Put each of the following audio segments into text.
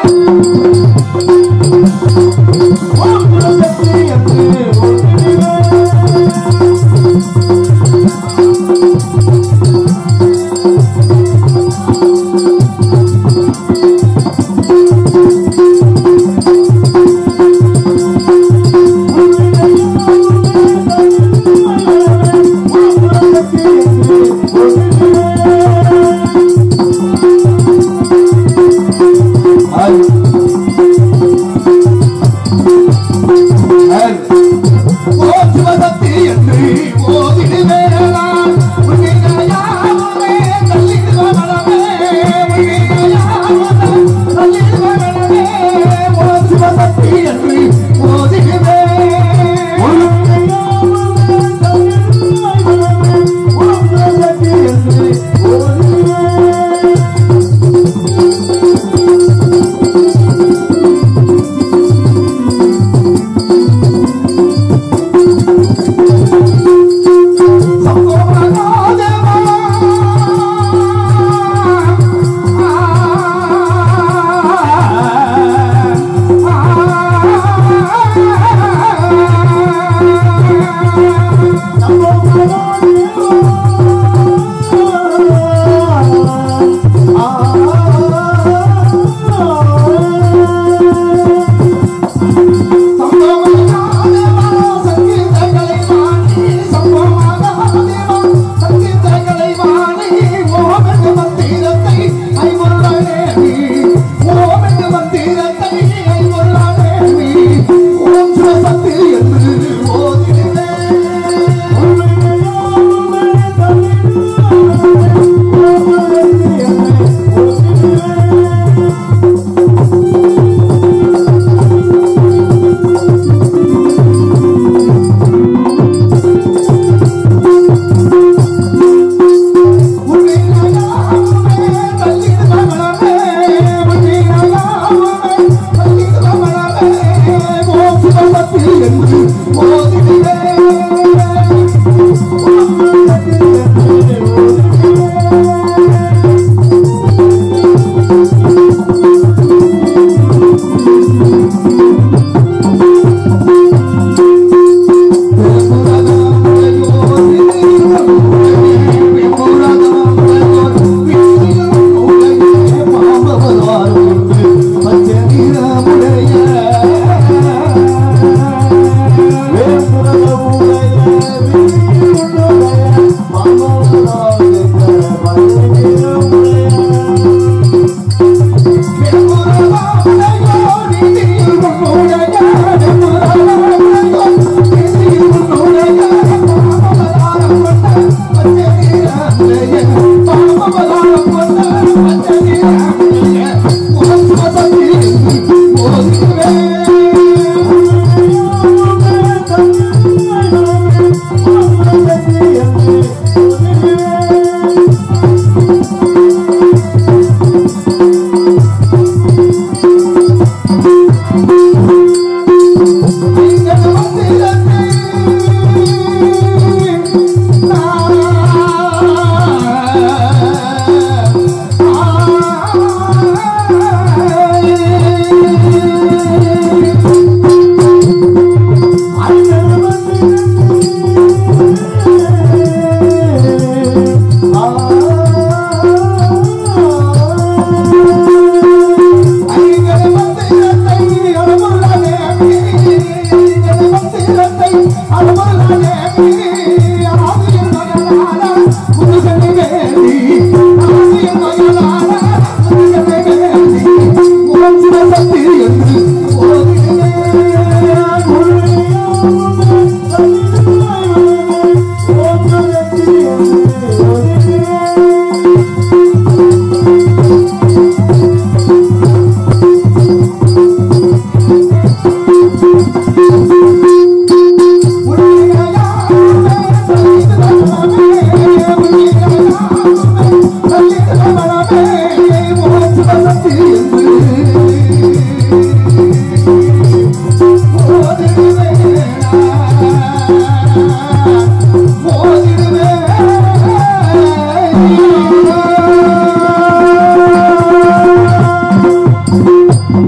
போதிடுவே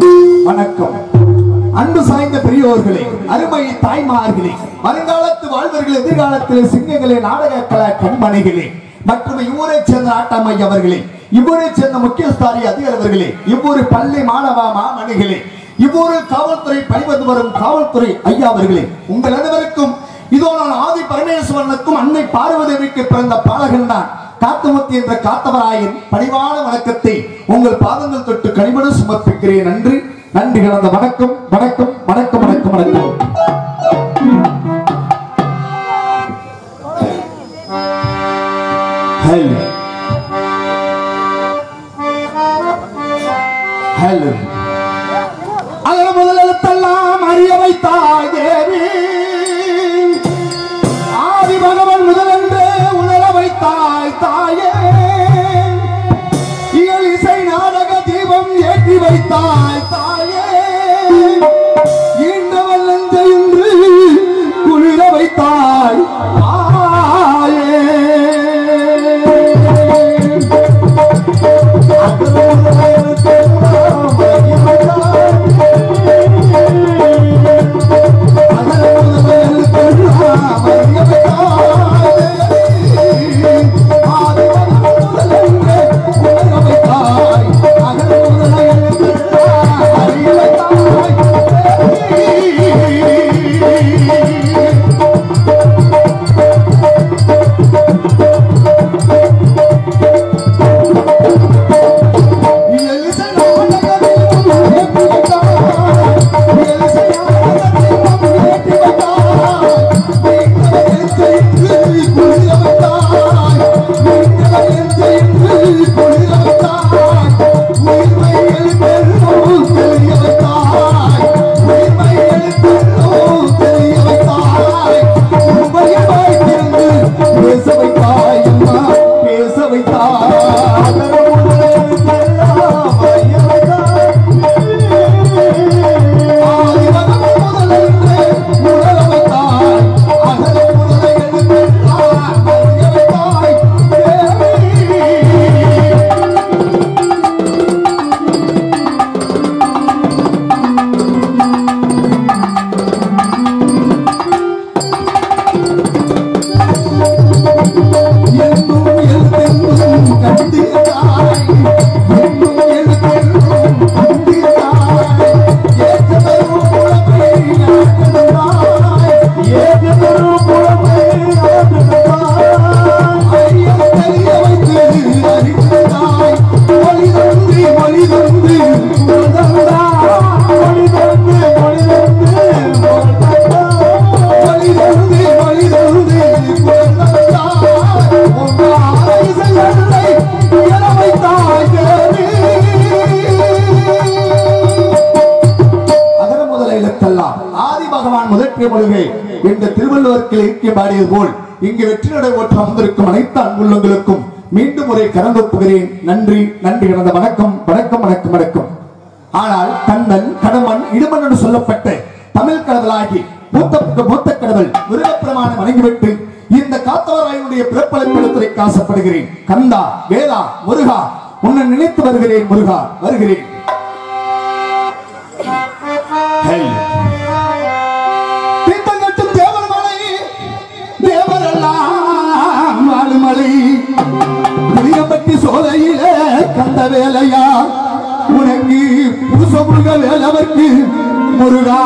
பெரியோர்களே அருமை தாய்மார்களே வருங்காலத்து வாழ்வர்கள் எதிர்காலத்தில் சிங்கங்களே நாடக கலா கண்மணிகளே மற்றும் இவ்வூரை சேர்ந்த நாட்டாமை அவர்களே இவ்வூரை சேர்ந்த முக்கியஸ்தாரி அதிகாரவர்களே இவ்வூரு பள்ளி மாணவ மாமணிகளே இவ்வூரு காவல்துறை பணிபந்து வரும் காவல்துறை ஐயா அவர்களே உங்கள் அனைவருக்கும் இதோ நான் ஆதி பரமேஸ்வரனுக்கும் அன்னை பார்வதேவிக்கு பிறந்த பாலகன் தான் காத்தமுத்தி என்ற காத்தவராயன் பணிவான வணக்கத்தை உங்கள் பாதங்கள் தொட்டு கனிமடு சமர்ப்பிக்கிறேன் நன்றி நன்றி கலந்த வணக்கம் வணக்கம் வணக்கம் வணக்கம் வணக்கம் ஹலோ ஹலோ அதன் முதலெழுத்தெல்லாம் அறிய வைத்தாய் தேவி ஆதி பகவன் முதலென்று உணர வைத்தாய் தாயே இயல் இசை நாடக தீபம் ஏற்றி வைத்தாய் தாயே ஈண்டவள் நெஞ்ச இன்று குளிர வைத்தாய் தாயே பேச வைத்தாய் அம்மா பேச அகர முதல இலக்கெல்லாம் ஆதி பகவான் முதற்கே மொழிகை என்ற திருவள்ளுவர்கள் இயக்கிய பாடியது போல் இங்கு வெற்றி நடை ஓற்ற அமர்ந்திருக்கும் அனைத்து அன்புள்ளங்களுக்கும் மீண்டும் முறை கலந்தொப்புகிறேன் நன்றி நன்றி கடந்த வணக்கம் வணக்கம் வணக்கம் வணக்கம் ஆனால் கண்ணன் கடமன் இடுமன் என்று சொல்லப்பட்ட தமிழ் கடவுளாகி மூத்த மூத்த கடவுள் முருகப்பெருமானை வணங்கிவிட்டு இந்த காத்தவராயனுடைய பிறப்பழைப்படுத்துவதற்கு ஆசைப்படுகிறேன் கந்தா வேதா முருகா உன்னை நினைத்து வருகிறேன் முருகா வருகிறேன் ஹெல். தீர்த்தங்கட்டும் தேவர் மலை, தேவரெல்லாம் வாழும் மலை. புளியம்பட்டி சோலையில கந்த வேலையா உனக்கு புருஷ முருக வேலவர்க்கு முருகா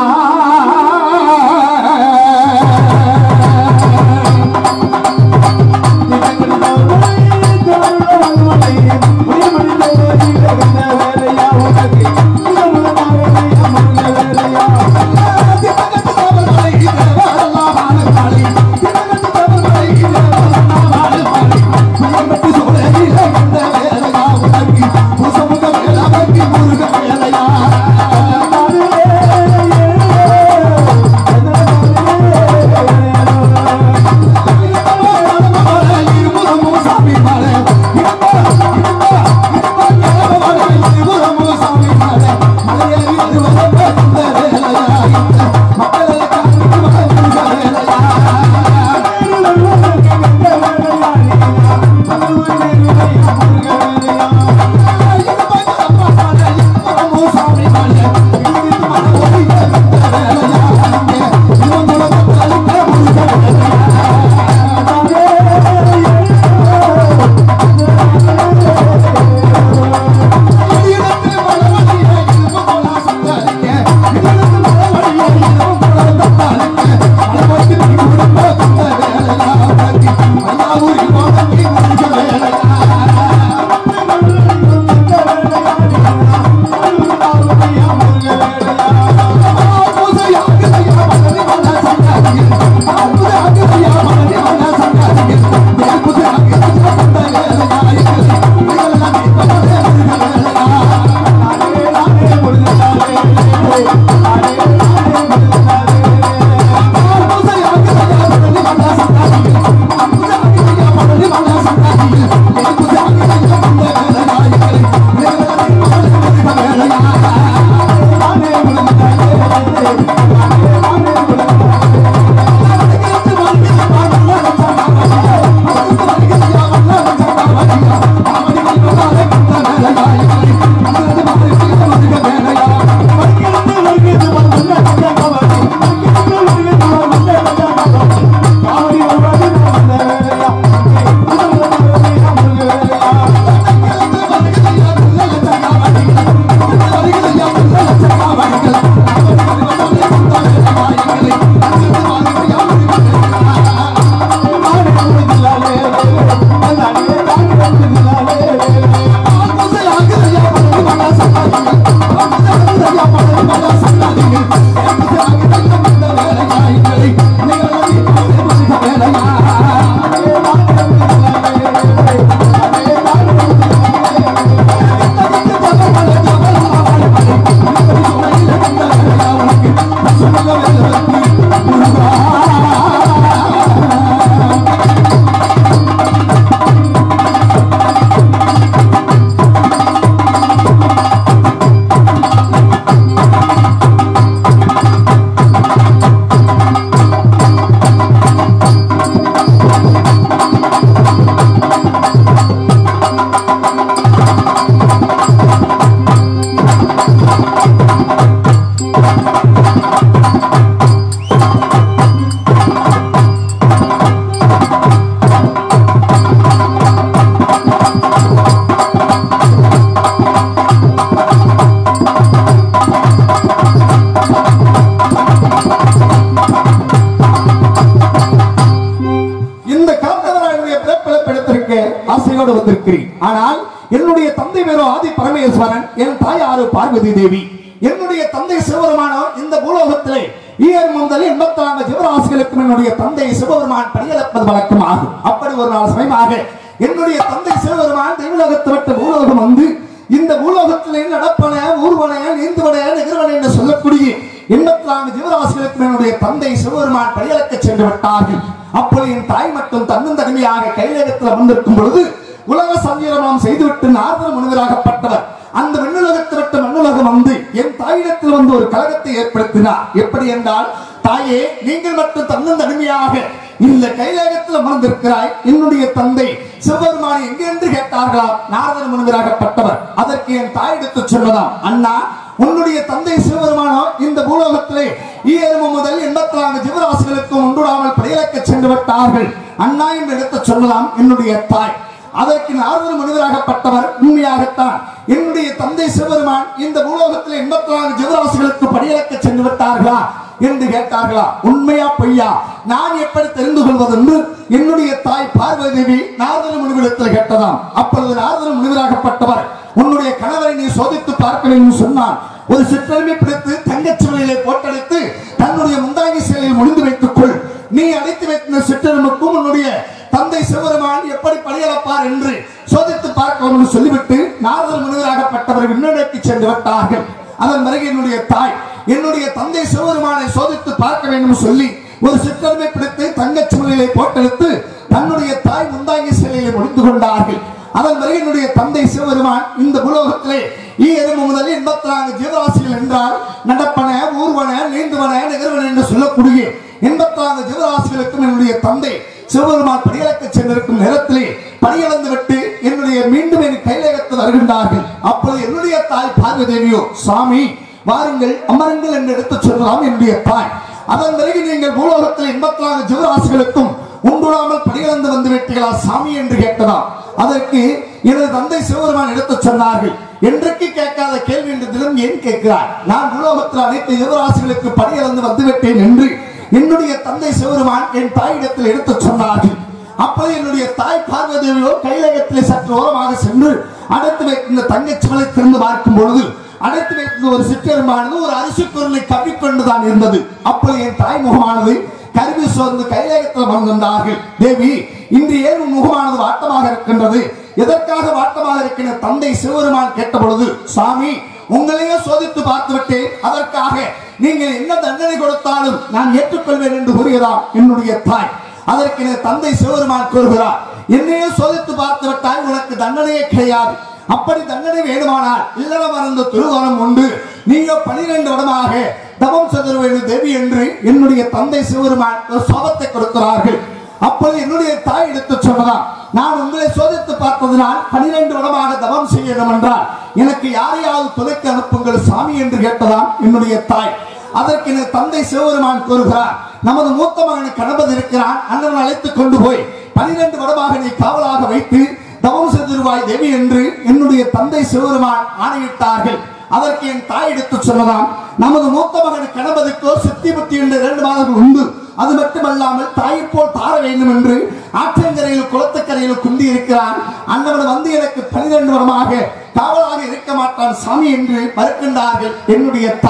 இந்த காத்தவராயனுடைய பிறப்பிழப்பிடத்திற்கு ஆசையோடு வந்திருக்கிறேன் ஆனால் என்னுடைய தந்தை பேரோ ஆதி பரமேஸ்வரன் என் தாய் ஆறு பார்வதி தேவி என்னுடைய தந்தை சிவபெருமானோ இந்த பூலோகத்திலே ஈயர் முதல் எண்பத்தி நான்கு ஜீவராசிகளுக்கும் என்னுடைய தந்தை சிவபெருமான் பணியளப்பது வழக்கம் ஆகும் அப்படி ஒரு நாள் சமயமாக என்னுடைய தந்தை சிவபெருமான் தெய்வலோகத்தை விட்டு பூலோகம் வந்து இந்த பூலோகத்திலே நடப்பன ஊர்வன நீந்துவன நிகழ்வன என்று சொல்லக்கூடிய எண்பத்தி நான்கு ஜீவராசிகளுக்கும் என்னுடைய தந்தை சிவபெருமான் பணியளக்க சென்று விட்டார்கள் அப்பொழுது என் தாய் மட்டும் தன்னந்தனிமையாக கையிலகத்தில் வந்திருக்கும் பொழுது உலக சஞ்சீலனம் செய்துவிட்டு நாரத முனிவராகப்பட்டவர் அந்த மண்ணுலகத்தை விட்டு மண்ணுலகம் வந்து என் தாயிடத்தில் வந்து ஒரு கழகத்தை ஏற்படுத்தினார் எப்படி என்றால் தாயே நீங்கள் மட்டும் தன்னந்தனிமையாக இந்த கைலாகத்தில் அமர்ந்திருக்கிறாய் என்னுடைய தந்தை சிவபெருமான் எங்கே என்று கேட்டார்களாம் நாரத முனிவராகப்பட்டவர் அதற்கு என் தாயிடத்து சொன்னதாம் அண்ணா உன்னுடைய தந்தை சிவபெருமானோ இந்த பூலோகத்திலே ஈரமு முதல் எண்பத்தி நான்கு ஜீவராசிகளுக்கும் உண்டுடாமல் படையலக்க சென்று விட்டார்கள் அண்ணா என்று எடுத்து சொல்லலாம் என்னுடைய தாய் அதற்கு நாரத முனிவராகப்பட்டவர் உண்மையாகத்தான் என்னுடைய தந்தை சிவபெருமான் இந்த பூலோகத்தில் எண்பத்தி நான்கு ஜீவராசிகளுக்கு படியலக்க சென்று விட்டார்களா என்று கேட்டார்களா உண்மையா பொய்யா நான் எப்படி தெரிந்து கொள்வது என்று என்னுடைய தாய் பார்வதி தேவி நாரத முனிவரிடத்தில் கேட்டதாம் அப்பொழுது நாரத முனிவராகப்பட்டவர் உன்னுடைய கணவரை நீ சோதித்து பார்க்க வேண்டும் சொன்னான் ஒரு சிற்றமை பிடித்து தங்கச்சிவலையிலே போட்டடித்து தன்னுடைய முந்தாங்கி செயலில் முடிந்து வைத்துக் கொள் நீ அடைத்து வைத்த சிற்றனுக்கும் உன்னுடைய தந்தை சிவபெருமான் எப்படி பணியளப்பார் என்று சோதித்து பார்க்கலாம் என்று சொல்லிவிட்டு நாரதர் முனிவராகப்பட்டவர் விண்ணடைக்கு சென்று விட்டார்கள் அதன் பிறகு என்னுடைய தாய் என்னுடைய தந்தை சிவபெருமானை சோதித்து பார்க்க வேண்டும் சொல்லி ஒரு சிற்றமை பிடித்து தங்கச் சூழலை போட்டெடுத்து தன்னுடைய தாய் முந்தாங்கி சிலையை முடிந்து கொண்டார்கள் அதன் பிறகு என்னுடைய தந்தை சிவபெருமான் இந்த பூலோகத்திலே ஈரமு முதல் எண்பத்தி நான்கு ஜீவராசிகள் என்றால் நடப்பன ஊர்வன நீந்துவன நிகழ்வன என்று சொல்லக்கூடிய எண்பத்தி நான்கு ஜீவராசிகளுக்கும் என்னுடைய தந்தை சிவபெருமான் படியலக்க சென்றிருக்கும் நேரத்திலே படியளந்து விட்டு என்னுடைய மீண்டும் என் கைலகத்தில் வருகின்றார்கள் அப்பொழுது என்னுடைய தாய் பார்வதேவியோ சாமி வாருங்கள் அமருங்கள் என்று எடுத்துச் சொல்லலாம் என்னுடைய தாய் அதன் பிறகு நீங்கள் பூலோகத்தில் எண்பத்தி நான்கு ஜீவராசிகளுக்கும் உண்டுடாமல் படியிழந்து வந்து விட்டீர்களா சாமி என்று கேட்டதாம் அதற்கு எனது தந்தை சிவபெருமான் எடுத்துச் சொன்னார்கள் என்றைக்கு கேட்காத கேள்வி என்று தினம் ஏன் கேட்கிறார் நான் பூலோகத்தில் அனைத்து ஜீவராசிகளுக்கு படியிழந்து வந்து விட்டேன் என்று என்னுடைய தந்தை சிவபெருமான் என் தாயிடத்தில் எடுத்துச் சொன்னார்கள் அப்போது என்னுடைய தாய் பார்வதியோ கைலகத்திலே சற்று ஓரமாக சென்று அடைத்து வைத்திருந்த தங்கச்சிவலை திறந்து பார்க்கும் பொழுது அடைத்து வைத்திருந்த ஒரு சிற்றெருமானது ஒரு அரிசி பொருளை கவ்விக்கொண்டுதான் இருந்தது அப்போது என் தாய் முகமானது கருவி சோர்ந்து கைலேகத்தில் வந்திருந்தார்கள் தேவி இன்று ஏன் உன் முகமானது வாட்டமாக இருக்கின்றது எதற்காக வாட்டமாக இருக்கின்ற தந்தை சிவபெருமான் கேட்ட பொழுது சாமி உங்களையே சோதித்து பார்த்து விட்டேன் அதற்காக நீங்கள் என்ன தண்டனை கொடுத்தாலும் நான் ஏற்றுக்கொள்வேன் என்று கூறுகிறார் என்னுடைய தாய் அதற்கு எனது தந்தை சிவபெருமான் கூறுகிறார் என்னையே சோதித்து பார்த்து விட்டால் உனக்கு தண்டனையே கிடையாது அப்படி தண்டனை வேண்டுமானால் இல்லறம் மறந்த திருவரம் உண்டு நீங்க பனிரெண்டு வருடமாக தவம் சதுர்வேணு தேவி என்று என்னுடைய தந்தை சிவபெருமான் ஒரு சாபத்தை கொடுக்கிறார்கள் அப்போது என்னுடைய தாய் எடுத்து சொன்னதாம் நான் உங்களை சோதித்து பார்த்ததினால் பனிரெண்டு வருடமாக தவம் செய்ய வேண்டும் என்றால் எனக்கு யாரையாவது துணைக்கு அனுப்புங்கள் சாமி என்று கேட்டதாம் என்னுடைய தாய் அதற்கு எனது தந்தை சிவபெருமான் கூறுகிறார் நமது மூத்த மகன் கணபதி இருக்கிறான் அண்ணன் அழைத்துக் கொண்டு போய் பனிரெண்டு வருடமாக நீ காவலாக வைத்து தவம் செய்திருவாய் தேவி என்று என்னுடைய தந்தை சிவபெருமான் ஆணையிட்டார்கள் அதற்கு என் தாய் எடுத்து சொன்னதாம் நமது மூத்த மகன் கணபதிக்கோ சித்தி புத்தி என்று இரண்டு மாதங்கள் உண்டு அது மட்டுமல்லாமல் தாயை போல் தார வேண்டும் என்று ஆற்றங்கரையில் குளத்துக்கரையில் குந்தி இருக்கிறான் அண்ணவன் வந்து எனக்கு பனிரெண்டு வருடமாக காவலாக இருக்க மாட்டான் சாமி என்று மறுக்கின்றார்கள் என்னுடைய தாய்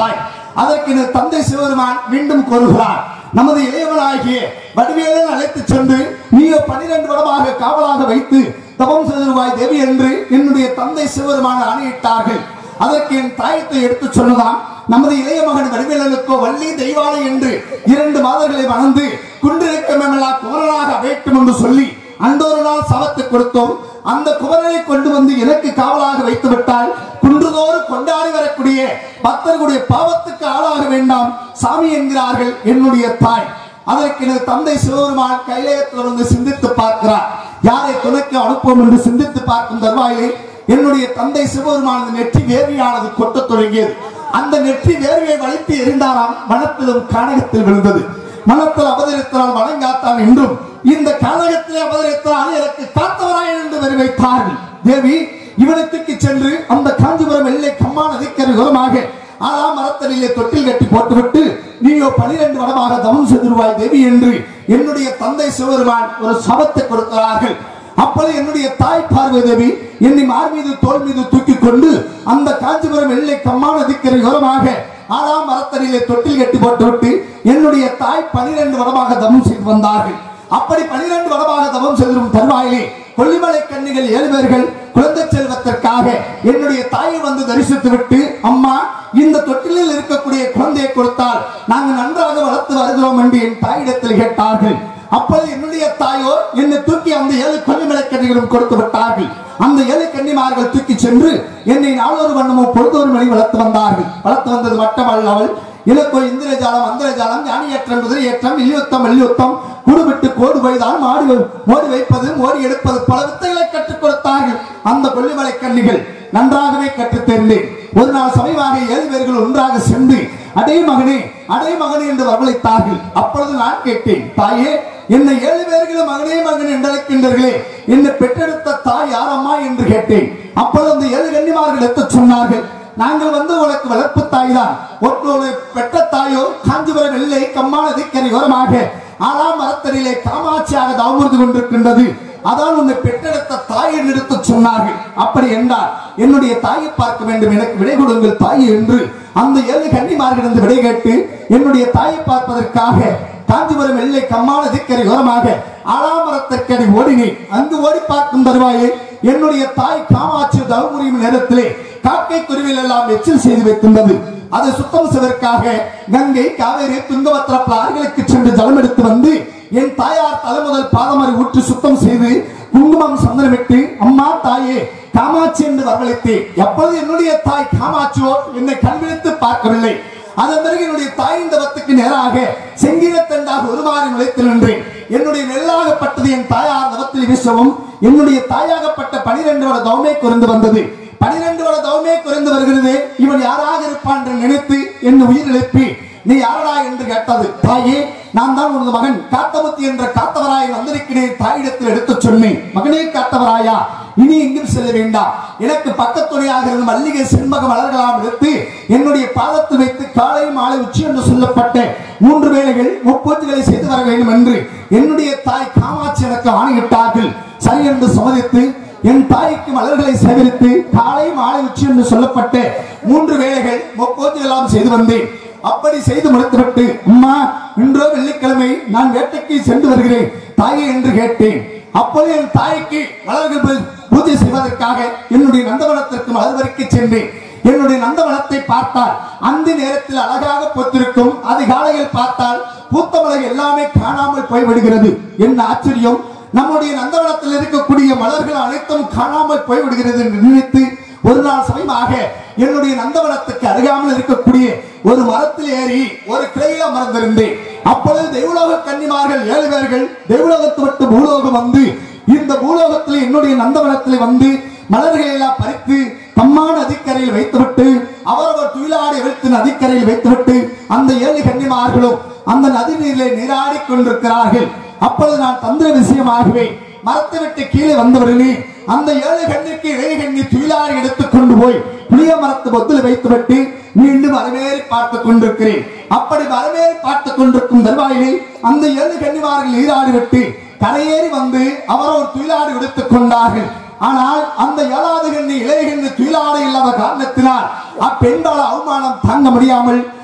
அதற்கு எனது தந்தை சிவபெருமான் மீண்டும் கூறுகிறார் நமது இளையவனாகிய வடிவேலன் அழைத்து சென்று நீயோ பனிரெண்டு வருடமாக காவலாக வைத்து தவம் செய்திருவாய் தேவி என்று என்னுடைய தந்தை சிவபெருமான ஆணையிட்டார்கள் அதற்கு என் தாயத்தை எடுத்து சொன்னதாம் நமது இளைய மகன் வடிவேலனுக்கோ வள்ளி தெய்வானை என்று இரண்டு மாதர்களை வளர்ந்து குன்றிருக்கமெல்லா குமரனாக வேண்டும் என்று சொல்லி அன்றொரு நாள் சவத்தை கொடுத்தோம் அந்த குமரனை கொண்டு வந்து எனக்கு காவலாக வைத்து விட்டால் குன்றுதோறும் கொண்டாடி வரக்கூடிய பக்தர்களுடைய பாவத்துக்கு ஆளாக வேண்டாம் சாமி என்கிறார்கள் என்னுடைய தாய் அதற்கு எனது தந்தை சிவபெருமான் கைலேயத்தில் வந்து சிந்தித்து பார்க்கிறார் யாரை துணைக்கு அனுப்புவோம் என்று சிந்தித்து பார்க்கும் தருவாயிலே என்னுடைய தந்தை சிவபெருமானது நெற்றி வேர்வையானது கொட்டத் தொடங்கியது அந்த நெற்றி வேர்வையை வலித்து எரிந்தாராம் வனத்திலும் கானகத்தில் விழுந்தது மனத்தில் அவதரித்தால் வணங்காத்தான் என்றும் இந்த கானகத்திலே அவதரித்தால் எனக்கு காத்தவராய் என்று வரி வைத்தார்கள் தேவி இவனத்துக்கு சென்று அந்த காஞ்சிபுரம் எல்லை கம்மா நதிக்கரை உரமாக ஆறாம் மரத்தடியிலே தொட்டில் கட்டி போட்டுவிட்டு நீயோ பனிரெண்டு வடமாக தவம் செய்திருவாய் தேவி என்று என்னுடைய தந்தை சிவபெருமான் ஒரு சபத்தை கொடுக்கிறார்கள் அப்பொழுது என்னுடைய தாய் பார்வதி தேவி என்னை மார் மீது தோல் மீது தூக்கி கொண்டு அந்த காஞ்சிபுரம் எல்லை கம்மான திக்கரை ஓரமாக ஆறாம் மரத்தடியிலே தொட்டில் கட்டி போட்டுவிட்டு என்னுடைய தாய் பனிரெண்டு வடமாக தவம் செய்து வந்தார்கள் அப்படி பனிரெண்டு வடமாக தவம் செய்திரும் தருவாயிலே கொல்லிமலை கன்னிகள் ஏழு பேர்கள் குழந்தை செல்வத்திற்காக என்னுடைய தாயை வந்து தரிசித்து விட்டு அம்மா இந்த தொட்டிலில் இருக்கக்கூடிய குழந்தையை கொடுத்தால் நாங்கள் நன்றாக வளர்த்து வருகிறோம் என்று என் தாயிடத்தில் கேட்டார்கள் அப்போது என்னுடைய தாயோ என்னை தூக்கி அந்த ஏழு கொல்லிமலை கன்னிகளும் கொடுத்து விட்டார்கள் அந்த ஏழு கன்னிமார்கள் தூக்கி சென்று என்னை நாளொரு வண்ணமும் பொழுதொரு மணி வளர்த்து வந்தார்கள் வளர்த்து வந்தது மட்டுமல்லாமல் இலக்கோ இந்திரஜாலம் அந்தரஜாலம் ஞானியற்றம் குதிரையற்றம் இல்லியுத்தம் வெள்ளியுத்தம் குடுவிட்டு கோடு வைதான் மாடி வை- மோடி வைப்பது மோடி எடுப்பது பல வித்தைகளை கற்றுக் கொடுத்தார்கள் அந்த கொல்லிமலை கன்னிகள் நன்றாகவே கற்றுத் தேர்ந்தேன் ஒரு நாள் சமயமாக ஏழு பேர்கள் ஒன்றாக சென்று அடே மகனே அடே மகனே என்று வரவழைத்தார்கள் அப்பொழுது நான் கேட்டேன் தாயே என்னை ஏழு பேர்களும் மகனே மகன் என்று அழைக்கின்றீர்களே என்னை பெற்றெடுத்த தாய் யாரம்மா என்று கேட்டேன் அப்பொழுது அந்த ஏழு கன்னிமார்கள் எடுத்துச் சொன்னார்கள் நாங்கள் வந்து உனக்கு வளர்ப்பு தாய் தான் ஒருவரு பெற்ற தாயோ காஞ்சிபுரம் எல்லை கம்மான திக்கரை ஓரமாக ஆறாம் மரத்தடியிலே காமாட்சியாக தாமூர்ந்து கொண்டிருக்கின்றது அதான் உன்னை பெற்றெடுத்த தாய் என்று எடுத்துச் சொன்னார்கள் அப்படி என்றால் என்னுடைய தாயை பார்க்க வேண்டும் எனக்கு விடை கொடுங்கள் தாய் என்று அந்த ஏழு கன்னிமார்களிடம் விடை கேட்டு என்னுடைய தாயை பார்ப்பதற்காக காஞ்சிபுரம் எல்லை கம்மான திக்கரை ஓரமாக ஆலாமரத்திற்கடை ஓடினேன் அங்கு ஓடி பார்க்கும் தருவாயே என்னுடைய தாய் காமாட்சி தவமுறையும் நேரத்திலே காக்கை குருவில் எல்லாம் எச்சில் செய்து வைக்கின்றது அதை சுத்தம் செய்வதற்காக கங்கை காவேரி துங்கபத்திர ஆறுகளுக்கு சென்று ஜலம் எடுத்து வந்து என் தாயார் தலை முதல் பாதமரை ஊற்றி சுத்தம் செய்து குங்குமம் சந்தனமிட்டு அம்மா தாயே காமாட்சி என்று வரவழைத்தேன் எப்பொழுது என்னுடைய தாய் காமாட்சியோ என்னை கண்விழித்து பார்க்கவில்லை அதன் பிறகு என்னுடைய தாயின் தவத்துக்கு நேராக செங்கீரத்தண்டாக உருமாறி நுழைத்து நின்றேன் என்னுடைய நெல்லாகப்பட்டது என் தாயார் தவத்தில் வீசவும் என்னுடைய தாயாகப்பட்ட பனிரெண்டு வட தவமே குறைந்து வந்தது பனிரெண்டு வட தவமே குறைந்து வருகிறது இவன் யாராக இருப்பான் என்று நினைத்து என் உயிர் எழுப்பி நீ யாரடா என்று கேட்டது தாயே நான் தான் உனது மகன் காத்தமுத்தி என்ற காத்தவராய் வந்திருக்கிறேன் தாயிடத்தில் எடுத்துச் சொன்னேன் மகனே காத்தவராயா இனி எங்கும் செல்ல வேண்டாம் எனக்கு பக்கத்துணையாக இருந்த மல்லிகை செண்பக மலர்களாம் எடுத்து என்னுடைய பாதத்தில் வைத்து காலை மாலை உச்சி என்று சொல்லப்பட்ட மூன்று வேளைகள் முப்பூஜைகளை செய்து வர வேண்டும் என்று என்னுடைய தாய் காமாட்சி எனக்கு ஆணையிட்டார்கள் சரி என்று சம்மதித்து என் தாய்க்கு மலர்களை சேகரித்து காலை மாலை உச்சி என்று சொல்லப்பட்ட மூன்று வேளைகள் முப்பூஜைகளாம் செய்து வந்தேன் அப்படி செய்து முடித்துவிட்டு அம்மா இன்றோ வெள்ளிக்கிழமை நான் வேட்டைக்கு சென்று வருகிறேன் தாயே என்று கேட்டேன் அப்போது என் தாய்க்கு மலர்கள் பூ- பூஜை செய்வதற்காக என்னுடைய நந்தவனத்திற்கு மலர்வரைக்கு சென்றேன் என்னுடைய நந்தவனத்தை பார்த்தால் அந்த நேரத்தில் அழகாக பூத்திருக்கும் அதிகாலையில் பார்த்தால் பூத்த மலர் எல்லாமே காணாமல் போய்விடுகிறது என்ன ஆச்சரியம் நம்முடைய நந்தவனத்தில் இருக்கக்கூடிய மலர்கள் அனைத்தும் காணாமல் போய்விடுகிறது என்று நினைத்து ஒரு நாள் சமயமாக என்னுடைய நந்தவனத்துக்கு அருகாமல் இருக்கக்கூடிய ஒரு மரத்தில் ஏறி ஒரு கிளையில அமர்ந்திருந்தேன் அப்பொழுது தெய்வலோக கன்னிமார்கள் ஏழு பேர்கள் தெய்வலோகத்து விட்டு பூலோகம் வந்து இந்த பூலோகத்தில் என்னுடைய நந்தவனத்தில் வந்து மலர்களை எல்லாம் பறித்து கம்மான நதிக்கரையில் வைத்துவிட்டு அவரவர் துயிலாடி வைத்து நதிக்கரையில் வைத்துவிட்டு அந்த ஏழு கன்னிமார்களும் அந்த நதி நீரிலே நீராடி கொண்டிருக்கிறார்கள் அப்பொழுது நான் தந்திர விஷயமாகவே மரத்தை விட்டு கீழே வந்தவர்களே அந்த ஏழு கண்ணிற்கு இளைய கண்ணி துயிலாடி எடுத்துக் கொண்டு போய் புளிய மரத்து பொத்தில் வைத்துவிட்டு மீண்டும் வரவேறி பார்த்துக் கொண்டிருக்கிறேன் அப்படி வரவேறி பார்த்துக் கொண்டிருக்கும் தருவாயிலே அந்த ஏழு கன்னிமார்கள் நீராடி விட்டு கரையேறி வந்து அவர் ஒரு துயிலாடி எடுத்துக் கொண்டார்கள் ஆனால் அந்த ஏழாவது கண்ணி இளைய கண்ணி துயிலாடை இல்லாத காரணத்தினால் அப்பெண்பால அவமானம் தாங்க முடியாமல்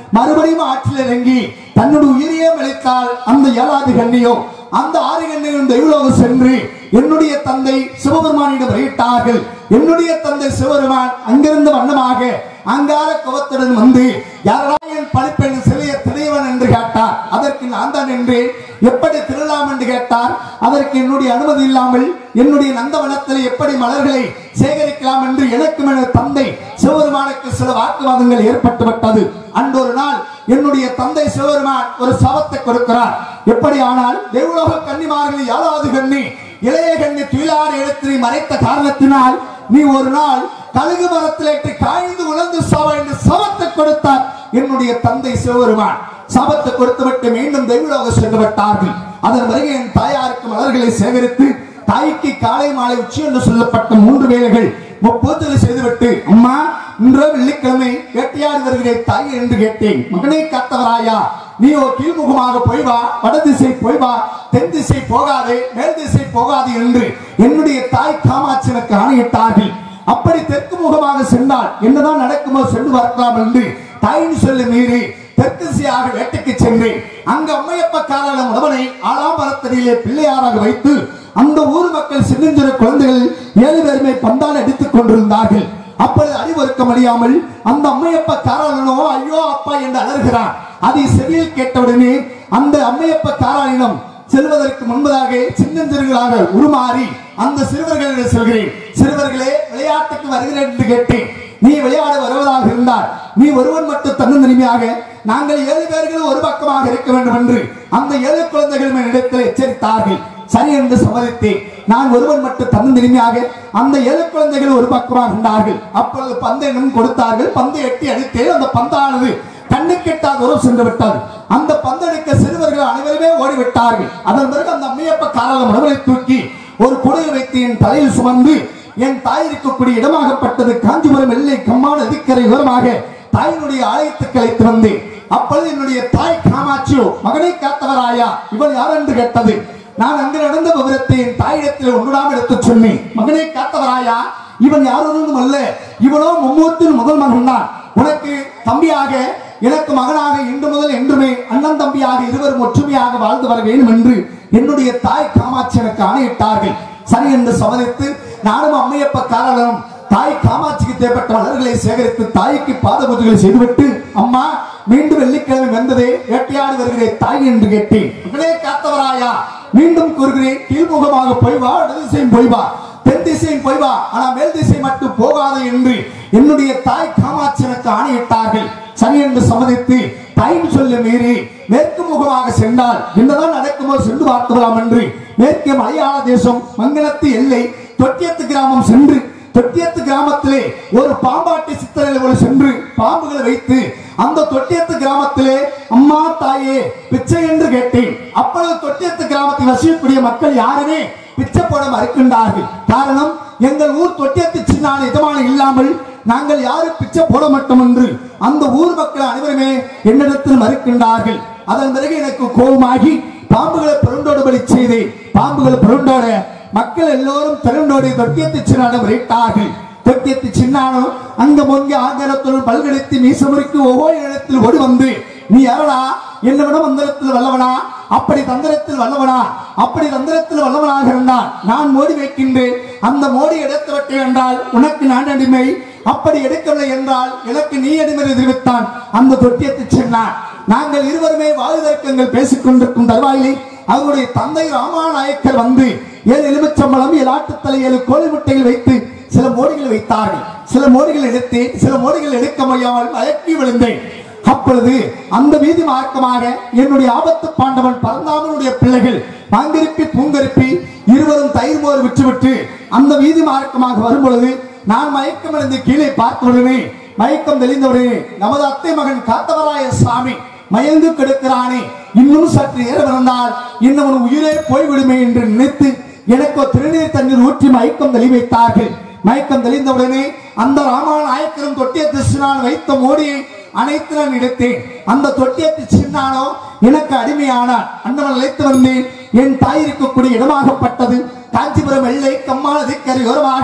மறுபடியும் ஆற்றில் இறங்கி தன்னுடைய உயிரையே விளைத்தால் அந்த ஏழாவது கண்ணியோ அந்த ஆறு கண்ணியும் தெய்வலோகம் சென்று என்னுடைய தந்தை சிவபெருமானிடம் வெளியிட்டார்கள் என்னுடைய தந்தை சிவபெருமான் அங்கிருந்த வண்ணமாக அங்கார குவத்துடன் வந்து யாரா என் பழிப்பெண் சிலைய திரையவன் என்று கேட்டார் அதற்கு நான் தான் என்றேன் எப்படி திருடலாம் என்று கேட்டார் அதற்கு என்னுடைய அனுமதி இல்லாமல் என்னுடைய நந்தவனத்தில் எப்படி மலர்களை சேகரிக்கலாம் என்று எனக்கும் எனது தந்தை சிவபெருமானுக்கு சில வாக்குவாதங்கள் ஏற்பட்டுவிட்டது அன்றொரு நாள் என்னுடைய தந்தை சிவபெருமான் ஒரு சவத்தை கொடுக்கிறார் எப்படி ஆனால் தேவலோக கன்னிமார்கள் ஏழாவது கண்ணி இளைய கண்ணி துயிலாறு எடுத்து நீ மறைத்த காரணத்தினால் நீ ஒரு நாள் கழுகு மரத்திலேட்டு காய்ந்து உழந்து சாவ என்று சவத்தை கொடுத்தார் என்னுடைய தந்தை சிவபெருமான் சாபத்தை கொடுத்துவிட்டு மீண்டும் தெய்வலோக சென்று விட்டார்கள் அதன் பிறகு என் தாயாருக்கு மலர்களை சேகரித்து தாய்க்கு காலை மாலை உச்சி என்று சொல்லப்பட்ட மூன்று வேலைகள் முப்பூத்தலை செய்துவிட்டு அம்மா இன்றோ வெள்ளிக்கிழமை வேட்டையாடி வருகிறேன் தாய் என்று கேட்டேன் மகனை காத்தவராயா நீயோ கீழ்முகமாக போய் வா வடதிசை போய் வா தென் திசை போகாதே மேல் திசை போகாது என்று என்னுடைய தாய் காமாட்சி எனக்கு ஆணையிட்டார்கள் அப்படி தெற்கு முகமாக சென்றால் என்னதான் நடக்குமோ சென்று வரலாம் என்று தாயின் சொல்லி மீறி தெற்கு திசையாக வேட்டைக்கு சென்றேன் அங்கு அம்மையப்ப காலால உடவனை ஆலாமரத்தடியிலே பிள்ளையாராக வைத்து அந்த ஊர் மக்கள் சின்னஞ்சிறு குழந்தைகள் ஏழு பேருமே பந்தால் அடித்துக் கொண்டிருந்தார்கள் அப்பொழுது அறிவறுக்க முடியாமல் அந்த அம்மையப்ப காராளனோ ஐயோ அப்பா என்று அலறுகிறான் அதை செவியில் கேட்டவுடனே அந்த அம்மையப்ப காராளினம் செல்வதற்கு முன்பதாக சின்னஞ்சிறுகளாக உருமாறி அந்த சிறுவர்களிடம் செல்கிறேன் சிறுவர்களே விளையாட்டுக்கு வருகிறேன் என்று கேட்டேன் நீ விளையாட வருவதாக இருந்தால் நீ ஒருவன் மட்டும் தன்னந்தனிமையாக நாங்கள் ஏழு பேர்கள் ஒரு பக்கமாக இருக்க வேண்டும் என்று அந்த ஏழு குழந்தைகள் இடத்தில் எச்சரித்தார்கள் சரி என்று சம்மதித்தேன் நான் ஒருவன் மட்டும் தன்னந்தனிமையாக அந்த ஏழு குழந்தைகள் ஒரு பக்கமாக இருந்தார்கள் அப்பொழுது பந்தை இன்னும் கொடுத்தார்கள் பந்தை எட்டி அடித்தேன் அந்த பந்தானது கண்ணுக்கெட்டா தூரம் சென்று விட்டது அந்த பந்தடிக்க சிறுவர்கள் அனைவருமே ஓடிவிட்டார்கள் அதன் பிறகு அந்த அம்மையப்ப காலம் உடலை தூக்கி ஒரு குடையை வைத்து என் தலையில் சுமந்து என் தாய் இருக்கக்கூடிய இடமாகப்பட்டது காஞ்சிபுரம் எல்லை கம்மான நதிக்கரை ஓரமாக தாயினுடைய ஆலயத்துக்கு அழைத்து வந்தேன் அப்பொழுது என்னுடைய தாய் காமாட்சியோ மகனை காத்தவராயா இவன் யார் என்று கேட்டது நான் அங்கு நடந்த விவரத்தை என் தாயிடத்தில் ஒன்றுடாமல் எடுத்துச் சொன்னேன் மகனை காத்தவராயா இவன் யாரும் அல்ல இவனோ மும்மூத்தின் முதல் மகன் தான் உனக்கு தம்பியாக எனக்கு மகனாக இன்று முதல் என்றுமே அண்ணன் தம்பியாக இருவரும் ஒற்றுமையாக வாழ்ந்து வர வேண்டும் என்று என்னுடைய தாய் காமாட்சி எனக்கு ஆணையிட்டார்கள் சரி என்று சம்மதித்து நானும் அம்மையப்ப காரணம் தாய் காமாட்சிக்கு தேவைப்பட்ட மலர்களை சேகரித்து தாய்க்கு பாத பூஜைகளை செய்துவிட்டு அம்மா மீண்டும் வெள்ளிக்கிழமை வந்ததே வேட்டையாடி வருகிறேன் தாய் என்று கேட்டேன் மகனே காத்தவராயா மீண்டும் கூறுகிறேன் கீழ்முகமாக போய் வா இடதிசையும் போய் வா தென் திசையும் போய் வா ஆனா மேல் திசை மட்டும் போகாது என்று என்னுடைய தாய் காமாட்சி எனக்கு ஆணையிட்டார்கள் சரி என்று சம்மதித்து தாயின் சொல்ல மீறி மேற்கு முகமாக சென்றால் என்னதான் நடக்குமோ சென்று பார்க்கலாம் என்று மேற்கே மலையாள தேசம் மங்கலத்து எல்லை தொட்டியத்து கிராமம் சென்று தொட்டியத்து கிராமத்திலே ஒரு பாம்பாட்டி சித்தரையில் சென்று பாம்புகளை வைத்து அந்த தொட்டியத்து கிராமத்திலே அம்மா தாயே பிச்சை என்று கேட்டேன் அப்பொழுது தொட்டியத்து கிராமத்தில் வசிக்கக்கூடிய மக்கள் யாருமே பிச்சை போட மறுக்கின்றார்கள் காரணம் எங்கள் ஊர் தொட்டியத்து சின்னான இதமான இல்லாமல் நாங்கள் யாரும் பிச்சை போட மாட்டோம் என்று அந்த ஊர் மக்கள் அனைவருமே என்னிடத்தில் மறுக்கின்றார்கள் அதன் பிறகு எனக்கு கோபமாகி பாம்புகளை புரண்டோடுபடி செய்தேன் பாம்புகளை புரண்டோட மக்கள் எல்லோரும் திரண்டோடி தொட்டியத்து சின்னானம் விரைட்டார்கள் தொட்டியத்து சின்னானம் அங்க பொங்கி ஆங்கரத்துடன் பல்கடித்து மீசமுறிக்கு ஒவ்வொரு இடத்தில் ஓடி வந்து நீ யாரடா என்ன விட மந்திரத்தில் வல்லவனா அப்படி தந்திரத்தில் வல்லவனா அப்படி தந்திரத்தில் வல்லவனாக இருந்தால் நான் மோடி வைக்கின்றேன் அந்த மோடி எடுத்து விட்டேன் என்றால் உனக்கு நான் அடிமை அப்படி எடுக்கவில்லை என்றால் எனக்கு நீ அடிமை தெரிவித்தான் அந்த தொட்டியத்தை சொன்னான் நாங்கள் இருவருமே வாழ்தர்க்கங்கள் பேசிக் கொண்டிருக்கும் தருவாயிலே அவருடைய தந்தை ராமாநாயக்கர் வந்து ஏழு எலுமிச்சம்பளம் ஏழு ஆட்டுத்தலை ஏழு கோழி முட்டைகள் வைத்து சில மோடிகள் வைத்தார்கள் சில மோடிகள் எடுத்து சில மோடிகள் எடுக்க முடியாமல் மயக்கி விழுந்தேன் அப்பொழுது அந்த வீதி மார்க்கமாக என்னுடைய ஆபத்து பாண்டவன் பரந்தாமனுடைய பிள்ளைகள் பாங்கிருப்பி பூங்கருப்பி இருவரும் தயிர் மோர் விட்டுவிட்டு அந்த வீதி மார்க்கமாக வரும் பொழுது நான் மயக்கம் அடைந்து கீழே பார்த்தவுடனே மயக்கம் தெளிந்தவுடனே நமது அத்தை மகன் காத்தவராய சாமி மயங்கு கிடக்கிறானே இன்னும் சற்று நேரம் இருந்தால் இன்னும் அவன் உயிரே போய்விடுமே என்று நினைத்து எனக்கு ஒரு திருநீர் தண்ணீர் ஊற்றி மயக்கம் தெளி வைத்தார்கள் மயக்கம் தெளிந்தவுடனே அந்த ராமாநாயக்கரும் தொட்டியத்து சின்னான் வைத்த மோடியை அனைத்து நான் எடுத்தேன் அந்த தொட்டியத்து சின்னானோ எனக்கு அடிமையானார் அண்ணவன் அழைத்து வந்தேன் என் தாய் இருக்கக்கூடிய இடமாகப்பட்டது காஞ்சிபுரம் எல்லை கம்மாளதி கரையோரமாக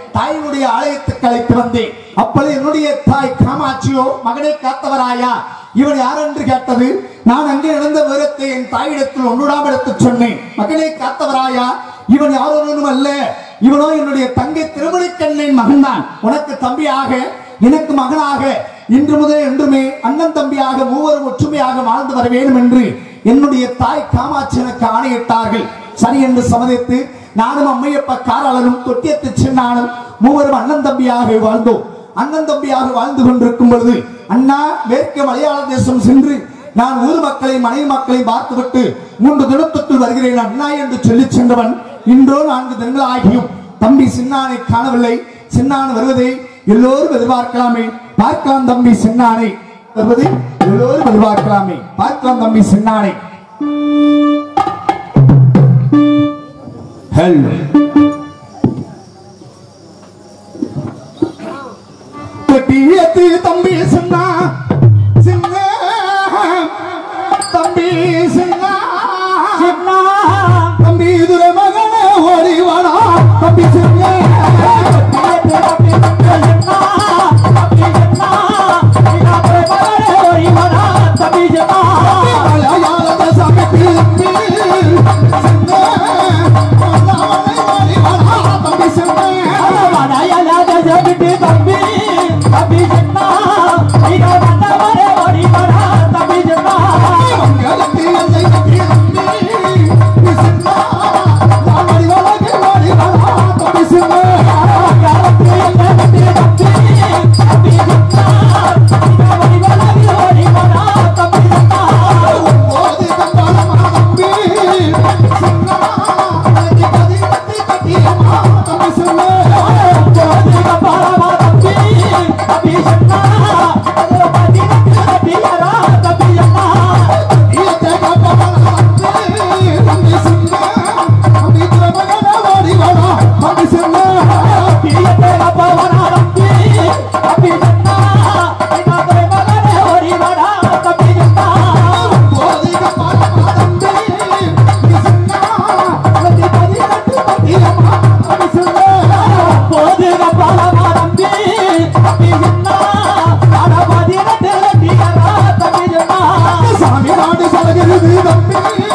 தாயினுடைய ஆலயத்துக்கு அழைத்து வந்தேன் அப்பொழுது என்னுடைய தாய் காமாட்சியோ மகனை காத்தவராயா இவன் யார் என்று கேட்டது நான் அங்கே நடந்த விவரத்தை என் தாயிடத்தில் ஒன்றுடாம எடுத்துச் சொன்னேன் மகனை காத்தவராயா இவன் யாரோனும் அல்ல இவனோ என்னுடைய தங்கை திருமணிக்கண்ணின் மகன்தான் உனக்கு தம்பியாக எனக்கு மகனாக இன்று முதல் என்றுமே அண்ணன் தம்பியாக மூவரும் ஒற்றுமையாக வாழ்ந்து வர வேண்டும் என்று என்னுடைய தாய் காமாட்சி எனக்கு ஆணையிட்டார்கள் சரி என்று சம்மதித்து நானும் அம்மையப்ப காராளனும் தொட்டியத்து சின்னானும் மூவரும் அண்ணன் தம்பியாக வாழ்ந்தோம் அண்ணன் தம்பியாக வாழ்ந்து கொண்டிருக்கும் பொழுது அண்ணா மேற்கு மலையாள தேசம் சென்று நான் ஊர் மக்களை மனைவி மக்களை பார்த்துவிட்டு மூன்று தினத்துக்குள் வருகிறேன் அண்ணா என்று சொல்லி சென்றவன் இன்றோ நான்கு தினங்கள் ஆகியும் தம்பி சின்னானை காணவில்லை சின்னான் வருவதை எல்லோரும் எதிர்பார்க்கலாமே பார்க்கலாம் தம்பி சின்னானை வருவதை எல்லோரும் எதிர்பார்க்கலாமே பார்க்கலாம் தம்பி சின்னானை ஹலோ தொட்டியத்து தம்பி சின்னா சின்ன தம்பி சின்னா சின்னா தம்பி துர மகன ஓடி வாடா தம்பி சின்ன மலையாள தேசத்துக்கு தம்பி சின்ன மன்னவனை ஓடி வாடா தம்பி சின்ன சாமி நாடு சலகிறது தம்பி